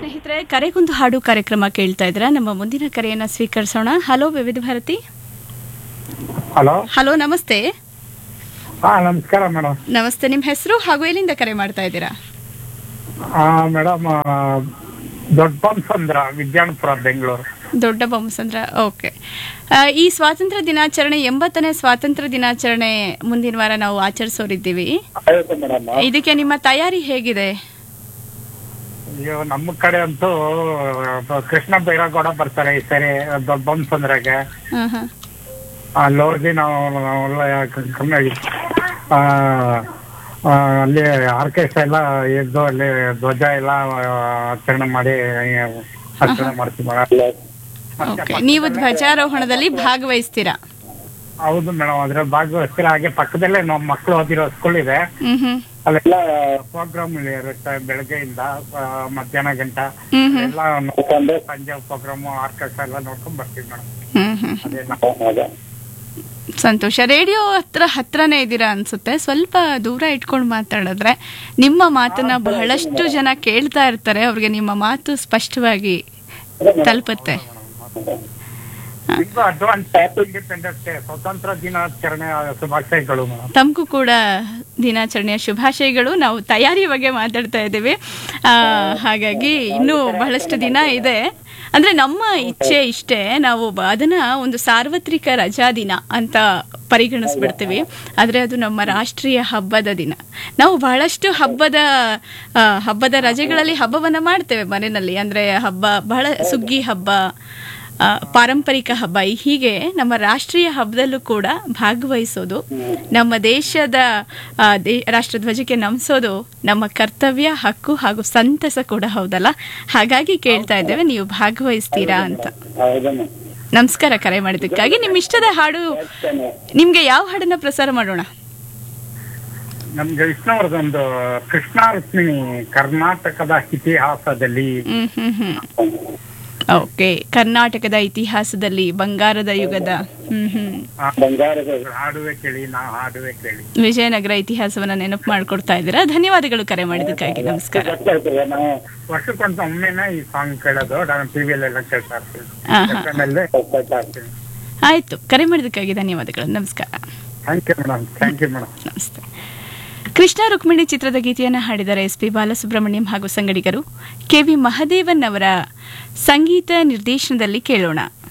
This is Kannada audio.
ಸ್ನೇಹಿತರೆ ಕರೆಗೊಂದು ಹಾಡು ಕಾರ್ಯಕ್ರಮ ಕೇಳ್ತಾ ಇದ್ರ ನಮ್ಮ ಮುಂದಿನ ಕರೆಯನ್ನ ಸ್ವೀಕರಿಸೋಣ ಹಲೋ ವಿವಿಧ ಭಾರತಿ ಹಲೋ ಹಲೋ ನಮಸ್ತೆ ಹಾ ನಮಸ್ಕಾರ ಮೇಡಮ್ ನಮಸ್ತೆ ನಿಮ್ಮ ಹೆಸರು ಹಾಗೂ ಎಲ್ಲಿಂದ ಕರೆ ಮಾಡ್ತಾ ಇದ್ದೀರಾ ಮೇಡಮ್ ದೊಡ್ಡ ಬಂಸಂದ್ರ ವಿಜ್ಞಾನಪುರ ಬೆಂಗಳೂರು ದೊಡ್ಡ ಬೊಮ್ಮಸಂದ್ರ ಓಕೆ ಈ ಸ್ವಾತಂತ್ರ್ಯ ದಿನಾಚರಣೆ ಎಂಬತ್ತನೇ ಸ್ವಾತಂತ್ರ್ಯ ದಿನಾಚರಣೆ ಮುಂದಿನ ವಾರ ನಾವು ಆಚರಿಸೋರಿದ್ದೀವಿ ಆಯ್ತು ಮೇಡಮ್ ಇದಕ್ಕೆ ನಿಮ್ಮ ತಯಾರಿ ಹೇಗಿದೆ ಅಯ್ಯೋ ನಮ್ಮ ಕಡೆ ಅಂತೂ ಆ, ಕೃಷ್ಣ ಬೈರಾಗೌಡ ಬರ್ತಾರೆ ಈ ಸರಿ ದೊಡ್ಡ ಬಂಸಂದ್ರಾಗೆ ಹಾ ಹಾ ಅಲ್ಲೋರ್ಗಿ ನಾವು ನಾವೆಲ್ಲ ಕಮ್ಮಿ ಆ, ಆ, ಅಲ್ಲಿ ಆರ್ಕೆಸ್ಟ್ರಾ ಎಲ್ಲ ಎದ್ದು ಅಲ್ಲಿ ಧ್ವಜ ಎಲ್ಲ ಆ, ಆಚರಣೆ ಮಾಡಿ ಆಚರಣೆ ಮಾಡ್ತೀವಿ ಮೇಡಮ್ ಓಕೆ ನೀವು ಧ್ವಜಾರೋಹಣದಲ್ಲಿ ಭಾಗವಹಿಸ್ತೀರಾ ಹೌದು ಮೇಡಮ್ ಅದ್ರ ಭಾಗವಹಿಸ್ತೀರ ಹಾಗೆ ಪಕ್ಕದಲ್ಲೇ ನಮ್ಮ ಮಕ್ಕಳು ಓದಿರೋ ಸ್ಕೂಲ್ ಇದೆ ಹ್ಮ್ ಹ್ಮ್ ಅಲ್ಲೆಲ್ಲ ಪ್ರೋಗ್ರಾಮ್ ಇರುತ್ತೆ ಬೆಳಗ್ಗೆಯಿಂದ ಆ, ಮಧ್ಯಾಹ್ನ ಗಂಟ ಹ್ಮ್ ಹ್ಮ್ ಎಲ್ಲ ನೋಡ್ಕೊಂಡು ಸಂಜೆ ಪ್ರೋಗ್ರಾಮ್ ಆರ್ಕೆಸ್ಟ್ರಾ ಎಲ್ಲ ನೋಡ್ಕೊಂಡ್ ಬರ್ತೀವಿ ಮೇಡಮ್ ಹ್ಮ್ ಹ್ಮ್ ಅದೇ ನಾವು ಸಂತೋಷ ರೇಡಿಯೋ ಹತ್ರ ಹತ್ರನೇ ಇದ್ದೀರಾ ಅನ್ಸುತ್ತೆ ಸ್ವಲ್ಪ ದೂರ ಇಟ್ಕೊಂಡು ಮಾತಾಡಿದ್ರೆ ನಿಮ್ಮ ಮಾತನ್ನ ಬಹಳಷ್ಟು ಜನ ಕೇಳ್ತಾ ಇರ್ತಾರೆ ಅವ್ರಿಗೆ ನಿಮ್ಮ ಮಾತು ಸ್ಪಷ್ಟವಾಗಿ ತಲುಪುತ್ತೆ ನಿಮ್ಗೂ ಅಡ್ವಾನ್ಸ್ ಹ್ಯಾಪಿ ಇಂಡಿಪೆಂಡೆನ್ಸ್ ಡೇ ಸ್ವತಂತ್ರ ದಿನಾಚರಣೆ ಶುಭಾಶಯಗಳು ಮೇಡಮ್ ತಮಗೂ ಕೂಡ ದಿನಾಚರಣೆಯ ಶುಭಾಶಯಗಳು ನಾವು ತಯಾರಿ ಬಗ್ಗೆ ಮಾತಾಡ್ತಾ ಇದ್ದೀವಿ ಆ, ಹಾಗಾಗಿ ಇನ್ನೂ ಬಹಳಷ್ಟು ದಿನ ಇದೆ ಅಂದ್ರೆ ನಮ್ಮ ಇಚ್ಛೆ ಇಷ್ಟೇ ನಾವು ಬ- ಅದನ್ನ ಒಂದು ಸಾರ್ವತ್ರಿಕ ರಜಾ ದಿನ ಅಂತ ಪರಿಗಣಿಸ್ಬಿಡ್ತೀವಿ ಆದರೆ ಅದು ನಮ್ಮ ರಾಷ್ಟ್ರೀಯ ಹಬ್ಬದ ದಿನ ನಾವು ಬಹಳಷ್ಟು ಹಬ್ಬದ ಆ, ಹಬ್ಬದ ರಜೆಗಳಲ್ಲಿ ಹಬ್ಬವನ್ನ ಮಾಡ್ತೇವೆ ಮನೆಯಲ್ಲಿ ಅಂದ್ರೆ ಹಬ್ಬ ಬಹಳ ಸುಗ್ಗಿ ಹಬ್ಬ ಆ, ಪಾರಂಪರಿಕ ಹಬ್ಬ ಈ ಹೀಗೆ ನಮ್ಮ ರಾಷ್ಟ್ರೀಯ ಹಬ್ಬದಲ್ಲೂ ಕೂಡ ಭಾಗವಹಿಸೋದು ನಮ್ಮ ದೇಶದ ಆ, ದೇ- ರಾಷ್ಟ್ರಧ್ವಜಕ್ಕೆ ನಮಿಸೋದು ನಮ್ಮ ಕರ್ತವ್ಯ ಹಕ್ಕು ಹಾಗೂ ಸಂತಸ ಕೂಡ ಹೌದಲ್ಲ ಹಾಗಾಗಿ ಕೇಳ್ತಾ ಇದ್ದೇವೆ ನೀವು ಭಾಗವಹಿಸ್ತೀರಾ ಅಂತ ನಮಸ್ಕಾರ ಕರೆ ಮಾಡಿದ್ದಕ್ಕಾಗಿ ನಿಮ್ಮ ಇಷ್ಟದ ಹಾಡು ನಿಮ್ಗೆ ಯಾವ ಹಾಡನ್ನ ಪ್ರಸಾರ ಮಾಡೋಣ ನಮ್ಗೆ ವಿಷ್ಣುವರ್ಧೊಂದು ಕೃಷ್ಣಾರ್ಪಣಿ ಕರ್ನಾಟಕದ ಇತಿಹಾಸದಲ್ಲಿ ಹ್ಮ್ ಹ್ಮ್ ಹ್ಮ್ ಓಕೆ ಕರ್ನಾಟಕದ ಇತಿಹಾಸದಲ್ಲಿ ಬಂಗಾರದ ಯುಗದ ಹ್ಮ್ ಹ್ಮ್ ಆ ಬಂಗಾರದ ಹಾಡುವೆ ಕೇಳಿ ನಾ ಹಾಡುವೆ ಕೇಳಿ ವಿಜಯನಗರ ಇತಿಹಾಸವನ್ನ ನೆನಪು ಮಾಡ್ಕೊಡ್ತಾ ಇದ್ದೀರಾ ಧನ್ಯವಾದಗಳು ಕರೆ ಮಾಡಿದ್ದಕ್ಕಾಗಿ ನಮಸ್ಕಾರ ನಾವು ವರ್ಷಕ್ಕೊಂದು ಒಮ್ಮೆನೆ ಈ ಸಾಂಗ್ ಕೇಳೋದು ನಾನು ಟಿವಿಯಲ್ಲೆಲ್ಲ ಕೇಳ್ತಾ ಇರ್ತೀನಿ ಹಾ, ಹಾ. FM ಅಲ್ಲೇ ಕೇಳ್ತಾ ಇರ್ತೀನಿ ಆಯ್ತು ಕರೆ ಮಾಡಿದ್ದಕ್ಕಾಗಿ ಧನ್ಯವಾದಗಳು ನಮಸ್ಕಾರ thank you madam thank you madam ನಮಸ್ತೆ ಕೃಷ್ಣ ರುಕ್ಮಿಣಿ ಚಿತ್ರದ ಗೀತೆಯನ್ನು ಹಾಡಿದರೆ ಎಸ್ ಪಿ ಬಾಲಸುಬ್ರಹ್ಮಣ್ಯಂ ಹಾಗೂ ಸಂಗಡಿಗರು ಕೆ ವಿ ಮಹದೇವನ್ ಅವರ ಸಂಗೀತ ನಿರ್ದೇಶನದಲ್ಲಿ ಕೇಳೋಣ